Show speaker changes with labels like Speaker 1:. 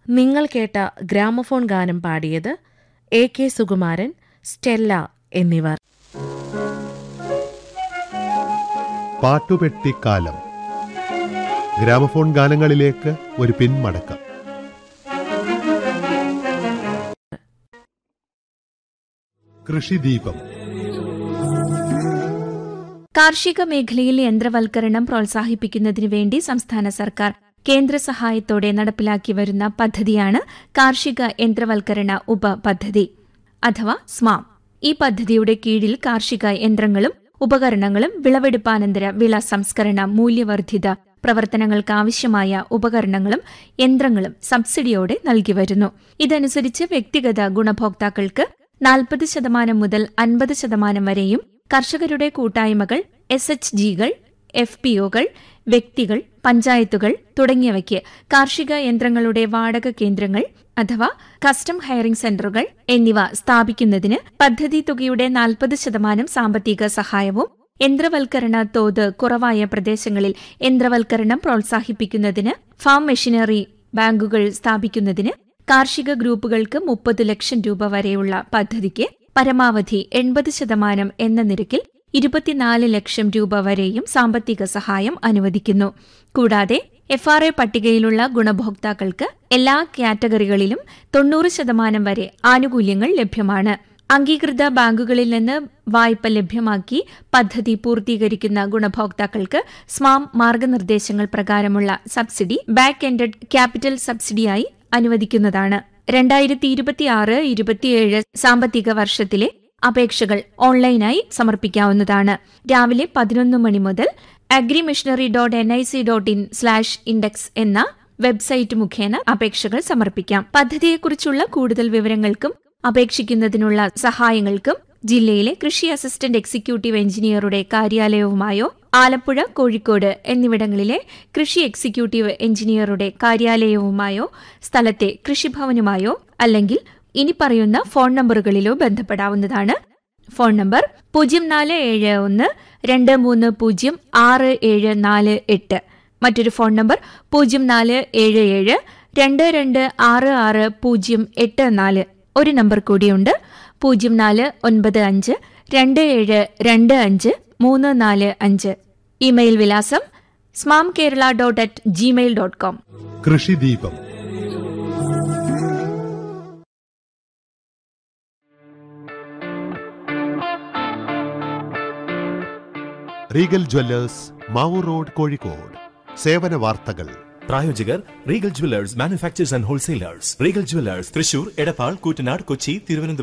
Speaker 1: നിങ്ങൾ കേട്ട ഗ്രാമഫോൺ ഗാനം പാടിയത് എ കെ സുകുമാരൻ സ്റ്റെല്ല എന്നിവർ
Speaker 2: പാട്ടുപെട്ടിക്കാലം ഗ്രാമഫോൺ ഗാനങ്ങളിലേക്ക് ഒരു പിന്മടക്കം കൃഷിദീപം
Speaker 3: കാർഷിക മേഖലയിൽ യന്ത്രവൽക്കരണം പ്രോത്സാഹിപ്പിക്കുന്നതിനു വേണ്ടി സംസ്ഥാന സർക്കാർ കേന്ദ്ര സഹായത്തോടെ നടപ്പിലാക്കി വരുന്ന പദ്ധതിയാണ് കാർഷിക യന്ത്രവൽക്കരണ ഉപപദ്ധതി അഥവാ സ്മാം ഈ പദ്ധതിയുടെ കീഴിൽ കാർഷിക യന്ത്രങ്ങളും ഉപകരണങ്ങളും വിളവെടുപ്പാനന്തര വിള സംസ്കരണ മൂല്യവർദ്ധിത പ്രവർത്തനങ്ങൾക്കാവശ്യമായ ഉപകരണങ്ങളും യന്ത്രങ്ങളും സബ്സിഡിയോടെ നൽകി വരുന്നു ഇതനുസരിച്ച് വ്യക്തിഗത ഗുണഭോക്താക്കൾക്ക് നാൽപ്പത് ശതമാനം മുതൽ അൻപത് ശതമാനം വരെയും കർഷകരുടെ കൂട്ടായ്മകൾ എസ് എച്ച് ജികൾ എഫ് പി ഒകൾ വ്യക്തികൾ പഞ്ചായത്തുകൾ തുടങ്ങിയവയ്ക്ക് കാർഷിക യന്ത്രങ്ങളുടെ വാടക കേന്ദ്രങ്ങൾ അഥവാ കസ്റ്റം ഹയറിംഗ് സെന്ററുകൾ എന്നിവ സ്ഥാപിക്കുന്നതിന് പദ്ധതി തുകയുടെ നാൽപ്പത് ശതമാനം സാമ്പത്തിക സഹായവും യന്ത്രവൽക്കരണ തോത് കുറവായ പ്രദേശങ്ങളിൽ യന്ത്രവൽക്കരണം പ്രോത്സാഹിപ്പിക്കുന്നതിന് ഫാം മെഷീനറി ബാങ്കുകൾ സ്ഥാപിക്കുന്നതിന് കാർഷിക ഗ്രൂപ്പുകൾക്ക് മുപ്പത് ലക്ഷം രൂപ വരെയുള്ള പദ്ധതിക്ക് പരമാവധി എൺപത് ശതമാനം എന്ന നിരക്കിൽ ഇരുപത്തിനാല് ലക്ഷം രൂപ വരെയും സാമ്പത്തിക സഹായം അനുവദിക്കുന്നു കൂടാതെ എഫ് ആർ എ പട്ടികയിലുള്ള ഗുണഭോക്താക്കൾക്ക് എല്ലാ കാറ്റഗറികളിലും തൊണ്ണൂറ് ശതമാനം വരെ ആനുകൂല്യങ്ങൾ ലഭ്യമാണ് അംഗീകൃത ബാങ്കുകളിൽ നിന്ന് വായ്പ ലഭ്യമാക്കി പദ്ധതി പൂർത്തീകരിക്കുന്ന ഗുണഭോക്താക്കൾക്ക് സ്മാം മാർഗനിർദ്ദേശങ്ങൾ പ്രകാരമുള്ള സബ്സിഡി ബാക്ക് എൻഡഡ് ക്യാപിറ്റൽ സബ്സിഡിയായി അനുവദിക്കുന്നതാണ് രണ്ടായിരത്തി ഇരുപത്തിയാറ് ഇരുപത്തിയേഴ് സാമ്പത്തിക വർഷത്തിലെ അപേക്ഷകൾ ഓൺലൈനായി സമർപ്പിക്കാവുന്നതാണ് രാവിലെ പതിനൊന്ന് മണി മുതൽ agri machinery dot N I C dot in slash index എന്ന വെബ്സൈറ്റ് മുഖേന അപേക്ഷകൾ സമർപ്പിക്കാം പദ്ധതിയെക്കുറിച്ചുള്ള കൂടുതൽ വിവരങ്ങൾക്കും അപേക്ഷിക്കുന്നതിനുള്ള സഹായങ്ങൾക്കും ജില്ലയിലെ കൃഷി അസിസ്റ്റന്റ് എക്സിക്യൂട്ടീവ് എഞ്ചിനീയറുടെ കാര്യാലയവുമായോ ആലപ്പുഴ കോഴിക്കോട് എന്നിവിടങ്ങളിലെ കൃഷി എക്സിക്യൂട്ടീവ് എഞ്ചിനീയറുടെ കാര്യാലയവുമായോ സ്ഥലത്തെ കൃഷിഭവനുമായോ അല്ലെങ്കിൽ ഇനി പറയുന്ന ഫോൺ നമ്പറുകളിലോ ബന്ധപ്പെടാവുന്നതാണ് ഫോൺ നമ്പർ പൂജ്യം നാല് ഏഴ് ഒന്ന് രണ്ട് മൂന്ന് പൂജ്യം ആറ് ഏഴ് നാല് എട്ട് മറ്റൊരു ഫോൺ നമ്പർ പൂജ്യം നാല് ഏഴ് ഏഴ് രണ്ട് രണ്ട് ആറ് ആറ് പൂജ്യം എട്ട് നാല് ഒരു നമ്പർ കൂടിയുണ്ട് പൂജ്യം നാല് ഒൻപത് അഞ്ച് രണ്ട് ഏഴ് രണ്ട് അഞ്ച് മൂന്ന് നാല് അഞ്ച് ഇമെയിൽ വിലാസം SMAM Kerala dot at Gmail dot com
Speaker 2: കൃഷിദീപം Regal jewellers Mavoor road Kozhikode സേവന വാർത്തകൾ
Speaker 4: പ്രായോജകർ Regal jewellers manufacturers and wholesalers Regal jewellers Thrissur Edappal Koottanad Kochi Thiruvananthapuram